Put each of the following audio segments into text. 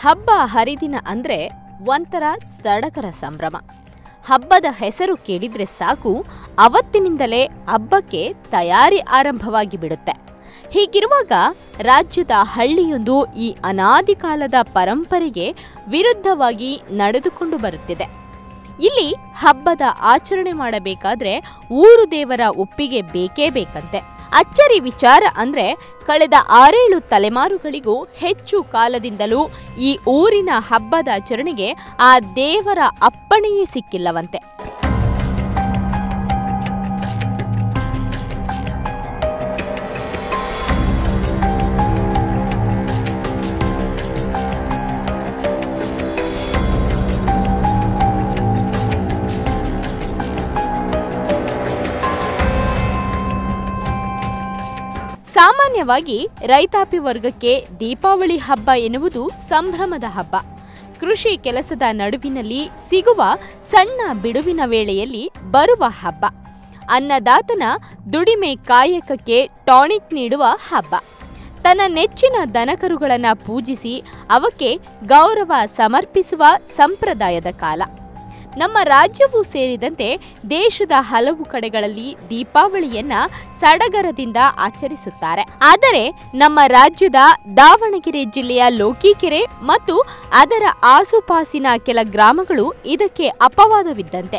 ಹಬ್ಬ ಹರಿದಿನ ಅಂದ್ರೆ ಒಂಥರ ಸಡಗರ ಸಂಭ್ರಮ ಹಬ್ಬದ ಹೆಸರು ಕೇಳಿದ್ರೆ ಸಾಕು ಅವತ್ತಿನಿಂದಲೇ ಹಬ್ಬಕ್ಕೆ ತಯಾರಿ ಆರಂಭವಾಗಿ ಬಿಡುತ್ತೆ ಹೀಗಿರುವಾಗ ರಾಜ್ಯದ ಹಳ್ಳಿಯೊಂದು ಈ ಅನಾದಿ ಕಾಲದ ಪರಂಪರೆಗೆ ವಿರುದ್ಧವಾಗಿ ನಡೆದುಕೊಂಡು ಬರುತ್ತಿದೆ ಇಲ್ಲಿ ಹಬ್ಬದ ಆಚರಣೆ ಮಾಡಬೇಕಾದ್ರೆ ಊರು ದೇವರ ಒಪ್ಪಿಗೆ ಬೇಕೇ ಬೇಕಂತೆ ಅಚ್ಚರಿ ವಿಚಾರ ಅಂದ್ರೆ ಕಳೆದ ಆರೇಳು ತಲೆಮಾರುಗಳಿಗೂ ಹೆಚ್ಚು ಕಾಲದಿಂದಲೂ ಈ ಊರಿನ ಹಬ್ಬದ ಆಚರಣೆಗೆ ಆ ದೇವರ ಅಪ್ಪಣೆಯೇ ಸಿಕ್ಕಿಲ್ಲವಂತೆ ಸಾಮಾನ್ಯವಾಗಿ ರೈತಾಪಿ ವರ್ಗಕ್ಕೆ ದೀಪಾವಳಿ ಹಬ್ಬ ಎನ್ನುವುದು ಸಂಭ್ರಮದ ಹಬ್ಬ ಕೃಷಿ ಕೆಲಸದ ನಡುವಿನಲ್ಲಿ ಸಿಗುವ ಸಣ್ಣ ಬಿಡುವಿನ ವೇಳೆಯಲ್ಲಿ ಬರುವ ಹಬ್ಬ ಅನ್ನದಾತನ ದುಡಿಮೆ ಕಾಯಕಕ್ಕೆ ಟಾನಿಕ್ ನೀಡುವ ಹಬ್ಬ ತನ್ನ ನೆಚ್ಚಿನ ದನಕರುಗಳನ್ನು ಪೂಜಿಸಿ ಅವಕ್ಕೆ ಗೌರವ ಸಮರ್ಪಿಸುವ ಸಂಪ್ರದಾಯದ ಕಾಲ ನಮ್ಮ ರಾಜ್ಯವೂ ಸೇರಿದಂತೆ ದೇಶದ ಹಲವು ಕಡೆಗಳಲ್ಲಿ ದೀಪಾವಳಿಯನ್ನ ಸಡಗರದಿಂದ ಆಚರಿಸುತ್ತಾರೆ ಆದರೆ ನಮ್ಮ ರಾಜ್ಯದ ದಾವಣಗೆರೆ ಜಿಲ್ಲೆಯ ಲೋಕಿಕೆರೆ ಮತ್ತು ಅದರ ಆಸುಪಾಸಿನ ಕೆಲ ಗ್ರಾಮಗಳು ಇದಕ್ಕೆ ಅಪವಾದವಿದ್ದಂತೆ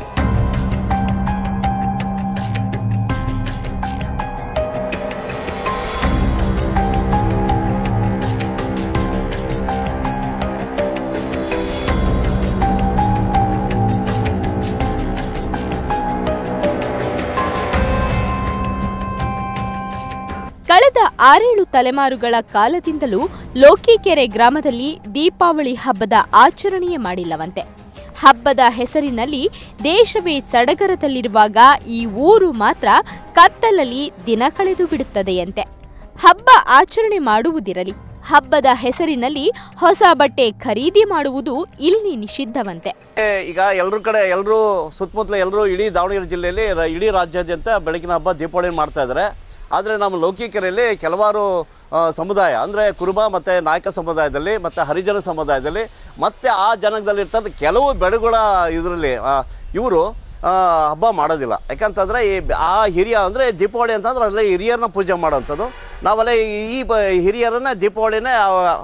ಕಳೆದ ಆರೇಳು ತಲೆಮಾರುಗಳ ಕಾಲದಿಂದಲೂ ಲೋಕಿಕೆರೆ ಗ್ರಾಮದಲ್ಲಿ ದೀಪಾವಳಿ ಹಬ್ಬದ ಆಚರಣೆಯೇ ಮಾಡಿಲ್ಲವಂತೆ ಹಬ್ಬದ ಹೆಸರಿನಲ್ಲಿ ದೇಶವೇ ಸಡಗರದಲ್ಲಿರುವಾಗ ಈ ಊರು ಮಾತ್ರ ಕತ್ತಲಲ್ಲಿ ದಿನ ಕಳೆದು ಬಿಡುತ್ತದೆಯಂತೆ ಹಬ್ಬ ಆಚರಣೆ ಮಾಡುವುದಿರಲಿ ಹಬ್ಬದ ಹೆಸರಿನಲ್ಲಿ ಹೊಸ ಬಟ್ಟೆ ಖರೀದಿ ಮಾಡುವುದು ಇಲ್ಲಿ ನಿಷಿದ್ಧವಂತೆ ಏ, ಈಗ ಎಲ್ಲರ ಕಡೆ ಎಲ್ಲರೂ ಸುತ್ತಮುತ್ತಲ ಎಲ್ಲರೂ ಇಡೀ ದಾವಣಗೆರೆ ಜಿಲ್ಲೆಯಲ್ಲಿ ರ- ಇಡೀ ರಾಜ್ಯಾದ್ಯಂತ ಬೆಳಕಿನ ಹಬ್ಬ ದೀಪಾವಳಿ ಮಾಡ್ತಾ ಇದ್ದಾರೆ ಆದರೆ ನಮ್ಮ ಲೌಕಿಕರಲ್ಲಿ ಕೆಲವಾರು ಆ, ಸಮುದಾಯ ಅಂದರೆ ಕುರುಬ ಮತ್ತು ನಾಯಕ ಸಮುದಾಯದಲ್ಲಿ ಮತ್ತು ಹರಿಜನ ಸಮುದಾಯದಲ್ಲಿ ಮತ್ತು ಆ ಜನಾಂಗದಲ್ಲಿ ಇರ್ತಂಥ ಕೆಲವು ಬೆಳೆಗಳ ಇದರಲ್ಲಿ ಇವರು ಹಬ್ಬ ಮಾಡೋದಿಲ್ಲ ಯಾಕಂತಂದರೆ ಈ ಬ- ಆ ಹಿರಿಯ ಅಂದರೆ ದೀಪಾವಳಿ ಅಂತಂದ್ರೆ ಅಲ್ಲೇ ಹಿರಿಯರನ್ನ ಪೂಜೆ ಮಾಡೋವಂಥದ್ದು ನಾವಲ್ಲೇ ಈ ಬ ಹಿರಿಯರನ್ನ ದೀಪಾವಳಿನೇ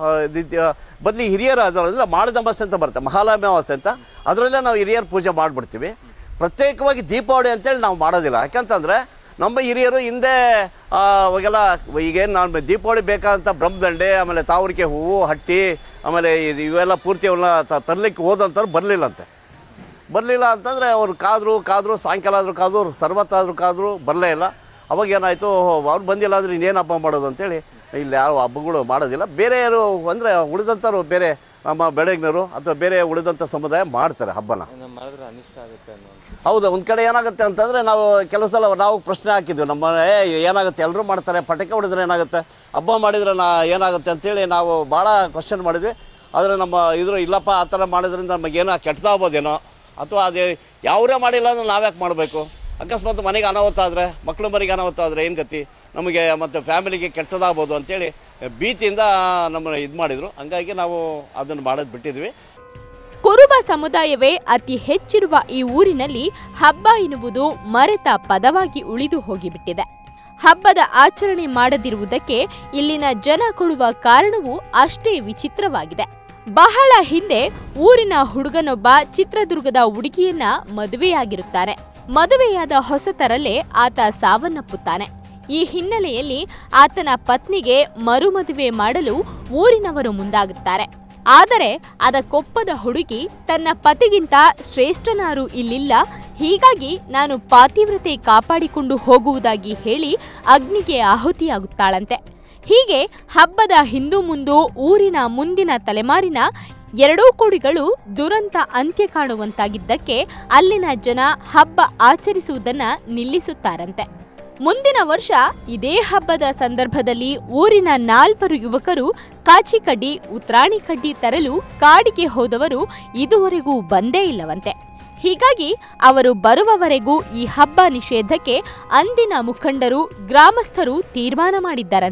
ಬದಲಿ ಹಿರಿಯರು ಅದರಲ್ಲಿ ಮಾಡಿದಮಾಸೆ ಅಂತ ಬರುತ್ತೆ ಮಹಾಲಯಾಮಾವಾಸ್ಯೆ ಅಂತ ಅದರಲ್ಲೇ ನಾವು ಹಿರಿಯರ ಪೂಜೆ ಮಾಡಿಬಿಡ್ತೀವಿ ಪ್ರತ್ಯೇಕವಾಗಿ ದೀಪಾವಳಿ ಅಂತೇಳಿ ನಾವು ಮಾಡೋದಿಲ್ಲ ಯಾಕಂತಂದರೆ ನಮ್ಮ ಹಿರಿಯರು ಹಿಂದೆ ಆ, ಅವಾಗೆಲ್ಲ ಈಗೇನು ನಾನು ದೀಪಾವಳಿ ಬೇಕಾದಂಥ ಬ್ರಹ್ಮದಂಡೆ ಆಮೇಲೆ ತಾವರಿಕೆ ಹೂವು ಹಟ್ಟಿ ಆಮೇಲೆ ಇದು ಇವೆಲ್ಲ ಪೂರ್ತಿ ಅವನ್ನ ತರಲಿಕ್ಕೆ ಹೋದಂಥವ್ರು ಬರಲಿಲ್ಲಂತೆ ಬರಲಿಲ್ಲ ಅಂತಂದರೆ ಅವ್ರು ಕಾದರು ಕಾದರು ಸಾಯಂಕಾಲ ಆದರೂ ಕಾದ್ರು ಸರ್ವತ್ತಾದರೂ ಕಾದರು ಬರಲೇ ಇಲ್ಲ ಅವಾಗ ಏನಾಯಿತು ಅವ್ರು ಬಂದಿಲ್ಲ ಅಂದರೆ ಇನ್ನೇನು ಹಬ್ಬ ಮಾಡೋದು ಅಂತೇಳಿ ಇಲ್ಲಿ ಯಾವ ಹಬ್ಬಗಳು ಮಾಡೋದಿಲ್ಲ ಬೇರೆ ಯಾರು ಅಂದರೆ ಉಳಿದಂಥವ್ರು ಬೇರೆ ನಮ್ಮ ಬೆಳಗ್ನರು ಅಥವಾ ಬೇರೆ ಉಳಿದಂಥ ಸಮುದಾಯ ಮಾಡ್ತಾರೆ ಹಬ್ಬನ ಮಾಡಿದ್ರೆ ಅನಿಷ್ಟ ಆಗುತ್ತೆ ಅನ್ನೋ ಹೌದು ಒಂದು ಕಡೆ ಏನಾಗುತ್ತೆ ಅಂತಂದರೆ ನಾವು ಕೆಲವು ಸಲ ನಾವು ಪ್ರಶ್ನೆ ಹಾಕಿದ್ವಿ ನಮ್ಮ ಏ ಏನಾಗುತ್ತೆ ಎಲ್ಲರೂ ಮಾಡ್ತಾರೆ ಪಟಾಕಿ ಹೊಡೆದ್ರೆ ಏನಾಗುತ್ತೆ ಹಬ್ಬ ಮಾಡಿದ್ರೆ ನಾ ಏನಾಗುತ್ತೆ ಅಂತೇಳಿ ನಾವು ಭಾಳ ಕ್ವಶನ್ ಮಾಡಿದ್ವಿ ಆದರೆ ನಮ್ಮ ಇದ್ರ ಇಲ್ಲಪ್ಪ ಆ ಥರ ಮಾಡೋದ್ರಿಂದ ನಮಗೇನೋ ಕೆಟ್ಟದಾಗ್ಬೋದೇನೋ ಅಥವಾ ಅದೇ ಯಾವರೇ ಮಾಡಿಲ್ಲ ಅಂದ್ರೆ ನಾವ್ಯಾಕೆ ಮಾಡಬೇಕು ಅಕಸ್ಮಾತ್ ಮನೆಗೆ ಅನಾಹುತ ಆದರೆ ಮಕ್ಕಳು ಮನೆಗೆ ಅನಾಹುತ ಆದರೆ ಏನು ಗತಿ ನಮಗೆ ಮತ್ತು ಫ್ಯಾಮಿಲಿಗೆ ಕೆಟ್ಟದಾಗ್ಬೋದು ಅಂತೇಳಿ ಭೀತಿಯಿಂದ ನಮ್ಮನ್ನು ಇದು ಮಾಡಿದರು ಹಂಗಾಗಿ ನಾವು ಅದನ್ನು ಮಾಡೋದು ಬಿಟ್ಟಿದ್ವಿ ಕುರುಬ ಸಮುದಾಯವೇ ಅತಿ ಹೆಚ್ಚಿರುವ ಈ ಊರಿನಲ್ಲಿ ಹಬ್ಬ ಎನ್ನುವುದು ಮರೆತ ಪದವಾಗಿ ಉಳಿದು ಹೋಗಿಬಿಟ್ಟಿದೆ ಹಬ್ಬದ ಆಚರಣೆ ಮಾಡದಿರುವುದಕ್ಕೆ ಇಲ್ಲಿನ ಜನ ಕೊಡುವ ಕಾರಣವೂ ಅಷ್ಟೇ ವಿಚಿತ್ರವಾಗಿದೆ ಬಹಳ ಹಿಂದೆ ಊರಿನ ಹುಡುಗನೊಬ್ಬ ಚಿತ್ರದುರ್ಗದ ಹುಡುಗಿಯನ್ನ ಮದುವೆಯಾಗಿರುತ್ತಾನೆ ಮದುವೆಯಾದ ಹೊಸತರಲ್ಲೇ ಆತ ಸಾವನ್ನಪ್ಪುತ್ತಾನೆ ಈ ಹಿನ್ನೆಲೆಯಲ್ಲಿ ಆತನ ಪತ್ನಿಗೆ ಮರುಮದುವೆ ಮಾಡಲು ಊರಿನವರು ಮುಂದಾಗುತ್ತಾರೆ ಆದರೆ ಅದಕ್ಕೊಪ್ಪದ ಹುಡುಗಿ ತನ್ನ ಪತಿಗಿಂತ ಶ್ರೇಷ್ಠನಾರು ಇಲ್ಲಿಲ್ಲ ಹೀಗಾಗಿ ನಾನು ಪಾತಿವ್ರತೆ ಕಾಪಾಡಿಕೊಂಡು ಹೋಗುವುದಾಗಿ ಹೇಳಿ ಅಗ್ನಿಗೆ ಆಹುತಿಯಾಗುತ್ತಾಳಂತೆ ಹೀಗೆ ಹಬ್ಬದ ಹಿಂದು ಮುಂದು ಊರಿನ ಮುಂದಿನ ತಲೆಮಾರಿನ ಎರಡೂ ಕೋಡಿಗಳು ದುರಂತ ಅಂತ್ಯ ಕಾಣುವಂತಾಗಿದ್ದಕ್ಕೆ ಅಲ್ಲಿನ ಜನ ಹಬ್ಬ ಆಚರಿಸುವುದನ್ನ ನಿಲ್ಲಿಸುತ್ತಾರಂತೆ ಮುಂದಿನ ವರ್ಷ ಇದೇ ಹಬ್ಬದ ಸಂದರ್ಭದಲ್ಲಿ ಊರಿನ ನಾಲ್ವರು ಯುವಕರು ಕಾಚಿ ಕಡ್ಡಿ ಉತ್ರಾಣಿ ಕಡ್ಡಿ ತರಲು ಕಾಡಿಗೆ ಹೋದವರು ಇದುವರೆಗೂ ಬಂದೇ ಇಲ್ಲವಂತೆ ಹೀಗಾಗಿ ಅವರು ಬರುವವರೆಗೂ ಈ ಹಬ್ಬ ನಿಷೇಧಕ್ಕೆ ಅಂದಿನ ಮುಖಂಡರು ಗ್ರಾಮಸ್ಥರು ತೀರ್ಮಾನ ಮಾಡಿದ್ದರಂತೆ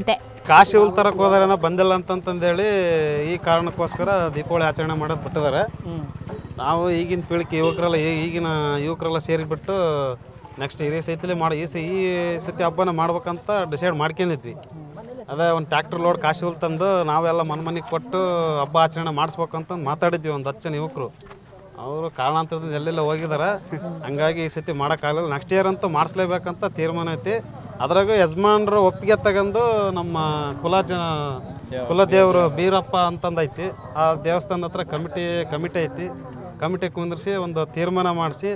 ಕಾಶಿ ಹುಲ್ ತರಕ್ಕೆ ಹೋದಾರೇನೋ ಬಂದಿಲ್ಲ ಅಂತಂತಂದೇಳಿ ಈ ಕಾರಣಕ್ಕೋಸ್ಕರ ದೀಪಾವಳಿ ಆಚರಣೆ ಮಾಡೋದು ಬಿಟ್ಟಿದ್ದಾರೆ ನಾವು ಈಗಿನ ಪೀಳಿಗೆ ಯುವಕರೆಲ್ಲ ಈ- ಈಗಿನ ಯುವಕರೆಲ್ಲ ಸೇರಿಬಿಟ್ಟು ನೆಕ್ಸ್ಟ್ ಇದೇ ಸೈತಲ್ಲಿ ಮಾಡಿ ಈ ಸ ಈ ಸತಿ ಹಬ್ಬನ ಮಾಡ್ಬೇಕಂತ ಡಿಸೈಡ್ ಮಾಡ್ಕೊಂಡಿದ್ವಿ ಅದೇ ಒಂದು ಟ್ಯಾಕ್ಟರ್ ಲೋಡ್ ಕಾಶಿ ಹುಲ್ ತಂದು ನಾವೆಲ್ಲ ಮನೆ ಮನೆಗೆ ಕೊಟ್ಟು ಹಬ್ಬ ಆಚರಣೆ ಮಾಡಿಸ್ಬೇಕಂತಂದು ಮಾತಾಡಿದ್ವಿ ಒಂದು ಹತ್ತು ಜನ ಯುವಕರು ಅವರು ಕಾರಣಾಂತರದಿಂದ ಎಲ್ಲೆಲ್ಲ ಹೋಗಿದ್ದಾರೆ ಹಂಗಾಗಿ ಈ ಸತಿ ಮಾಡೋಕ್ಕಾಗಲ್ಲ ನೆಕ್ಸ್ಟ್ ಇಯರ್ ಅಂತೂ ಮಾಡಿಸ್ಲೇಬೇಕಂತ ತೀರ್ಮಾನ ಐತಿ ಅದ್ರಾಗ ಯಜಮಾನ್ರ ಒಪ್ಪಿಗೆ ತಗೊಂಡು ನಮ್ಮ ಕುಲ ಜನ ಕುಲದೇವರು ಬೀರಪ್ಪ ಅಂತಂದು ಐತಿ ಆ ದೇವಸ್ಥಾನದ ಹತ್ರ ಕಮಿಟಿ ಕಮಿಟಿ ಐತಿ ಕಮಿಟಿ ಕುಂದಿರಿಸಿ ಒಂದು ತೀರ್ಮಾನ ಮಾಡಿಸಿ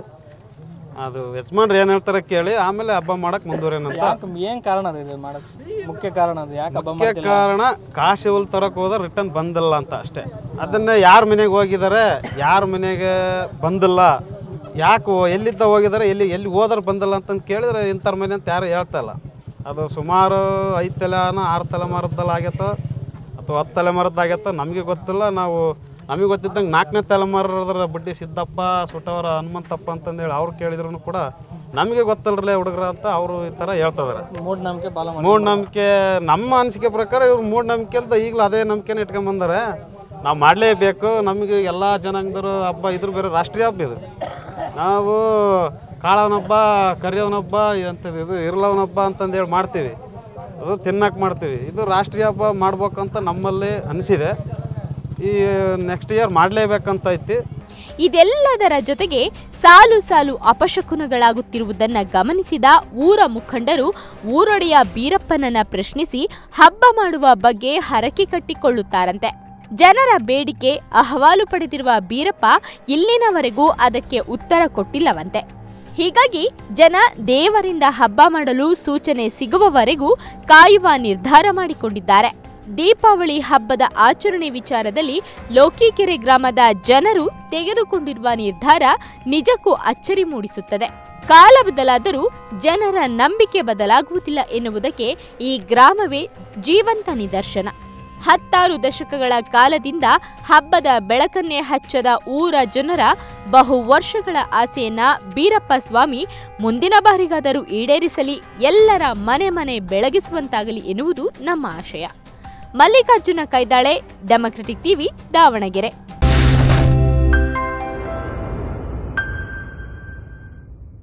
ಅದು ಯಜಮಾನ್ರು ಏನು ಹೇಳ್ತಾರೆ ಕೇಳಿ ಆಮೇಲೆ ಹಬ್ಬ ಮಾಡಕ್ಕೆ ಮುಂದುವರೇನಂತ ಯಾಕೆ ಏನ್ ಕಾರಣ ಅದು ಇದು ಮಾಡಕ್ ಮುಖ್ಯ ಕಾರಣ ಅದು ಯಾಕೆ ಹಬ್ಬ ಮುಖ್ಯ ಮಾಡ್ತಿಲ್ಲ ಕಾರಣ ಕಾಶಿ ಹುಲ್ ತರಕ್ಕೆ ಹೋದ್ರೆ ರಿಟರ್ನ್ ಬಂದಿಲ್ಲ ಅಂತ ಅಷ್ಟೇ ಅದನ್ನ ಯಾರ ಮನೆಗೆ ಹೋಗಿದ್ದಾರೆ ಯಾರ ಮನೆಗೆ ಬಂದಿಲ್ಲ ಯಾಕೆ ಎಲ್ಲಿದ್ದ ಹೋಗಿದ್ದಾರೆ ಎಲ್ಲಿ ಎಲ್ಲಿ ಹೋದ್ರೆ ಬಂದಿಲ್ಲ ಅಂತಂದು ಕೇಳಿದ್ರೆ ಇಂಥವ್ರ ಮನೆ ಅಂತ ಯಾರು ಹೇಳ್ತಾ ಇಲ್ಲ ಅದು ಸುಮಾರು ಐದು ತಲೆನೋ ಆರು ತಲೆಮಾರದ್ದಲ್ಲ ಆಗೈತೋ ಅಥವಾ ಹತ್ತು ತಲೆಮಾರದ್ದಾಗೈತೋ ನಮಗೆ ಗೊತ್ತಿಲ್ಲ ನಾವು ನಮಗೆ ಗೊತ್ತಿದ್ದಂಗೆ ನಾಲ್ಕನೇ ತಲೆಮಾರದ್ರ ಬಡ್ಡಿ ಸಿದ್ದಪ್ಪ ಸುಟವರ ಹನುಮಂತಪ್ಪ ಅಂತಂದೇಳಿ ಅವ್ರು ಕೇಳಿದ್ರು ಕೂಡ ನಮಗೆ ಗೊತ್ತಲ್ರಲ್ಲೇ ಹುಡುಗರ ಅಂತ ಅವರು ಈ ಥರ ಹೇಳ್ತಿದಾರೆ ಮೂಢನಂಬಿಕೆ ಪಾಲ ಮಾಡಿ ಮೂಢನಂಬಿಕೆ ನಮ್ಮ ಅನಿಸಿಕೆ ಪ್ರಕಾರ ಇವ್ರು ಮೂಢನಂಬಿಕೆ ಅಂತ ಈಗಲೂ ಅದೇ ನಂಬಿಕೆನ ಇಟ್ಕೊಂಬಂದಾರೆ ನಾವು ಮಾಡಲೇಬೇಕು ನಮಗೆ ಎಲ್ಲ ಜನಾಂಗದವರು ಹಬ್ಬ ಇದ್ರ ಬೇರೆ ರಾಷ್ಟ್ರೀಯ ಹಬ್ಬ ಇದು ನಾವು ಕಾಳವನ ಹಬ್ಬ ಕರಿಯವನ ಹಬ್ಬ ಅಂತದ್ದು ಇದು ಇರ್ಲವನ ಹಬ್ಬ ಅಂತಂದೇಳಿ ಮಾಡ್ತೀವಿ ಅದು ತಿನ್ನಕ್ಕೆ ಮಾಡ್ತೀವಿ ಇದು ರಾಷ್ಟ್ರೀಯ ಹಬ್ಬ ಮಾಡ್ಬೇಕಂತ ನಮ್ಮಲ್ಲಿ ಅನಿಸಿದೆ ಈ ನೆಕ್ಸ್ಟ್ ಇಯರ್ ಮಾಡಲೇಬೇಕಂತ ಐತಿ ಇದೆಲ್ಲದರ ಜೊತೆಗೆ ಸಾಲು ಸಾಲು ಅಪಶಕುನಗಳಾಗುತ್ತಿರುವುದನ್ನ ಗಮನಿಸಿದ ಊರ ಮುಖಂಡರು ಊರೊಡೆಯ ಬೀರಪ್ಪನನ್ನ ಪ್ರಶ್ನಿಸಿ ಹಬ್ಬ ಮಾಡುವ ಬಗ್ಗೆ ಹರಕೆ ಕಟ್ಟಿಕೊಳ್ಳುತ್ತಾರಂತೆ ಜನರ ಬೇಡಿಕೆ ಅಹವಾಲು ಪಡೆದಿರುವ ಬೀರಪ್ಪ ಇಲ್ಲಿನವರೆಗೂ ಅದಕ್ಕೆ ಉತ್ತರ ಕೊಟ್ಟಿಲ್ಲವಂತೆ ಹೀಗಾಗಿ ಜನ ದೇವರಿಂದ ಹಬ್ಬ ಮಾಡಲು ಸೂಚನೆ ಸಿಗುವವರೆಗೂ ಕಾಯುವ ನಿರ್ಧಾರ ಮಾಡಿಕೊಂಡಿದ್ದಾರೆ ದೀಪಾವಳಿ ಹಬ್ಬದ ಆಚರಣೆ ವಿಚಾರದಲ್ಲಿ ಲೋಕಿಕೆರೆ ಗ್ರಾಮದ ಜನರು ತೆಗೆದುಕೊಂಡಿರುವ ನಿರ್ಧಾರ ನಿಜಕ್ಕೂ ಅಚ್ಚರಿ ಮೂಡಿಸುತ್ತದೆ ಕಾಲ ಬದಲಾದರೂ ಜನರ ನಂಬಿಕೆ ಬದಲಾಗುವುದಿಲ್ಲ ಎನ್ನುವುದಕ್ಕೆ ಈ ಗ್ರಾಮವೇ ಜೀವಂತ ನಿದರ್ಶನ ಹತ್ತಾರು ದಶಕಗಳ ಕಾಲದಿಂದ ಹಬ್ಬದ ಬೆಳಕನ್ನೇ ಹಚ್ಚದ ಊರ ಜನರ ಬಹು ವರ್ಷಗಳ ಆಸೆಯನ್ನ ಬೀರಪ್ಪ ಸ್ವಾಮಿ ಮುಂದಿನ ಬಾರಿಗಾದರೂ ಈಡೇರಿಸಲಿ ಎಲ್ಲರ ಮನೆ ಮನೆ ಬೆಳಗಿಸುವಂತಾಗಲಿ ಎನ್ನುವುದು ನಮ್ಮ ಆಶಯ ಮಲ್ಲಿಕಾರ್ಜುನ ಕೈದಾಳೆ ಡೆಮೊಕ್ರೆಟಿಕ್ ಟಿವಿ ದಾವಣಗೆರೆ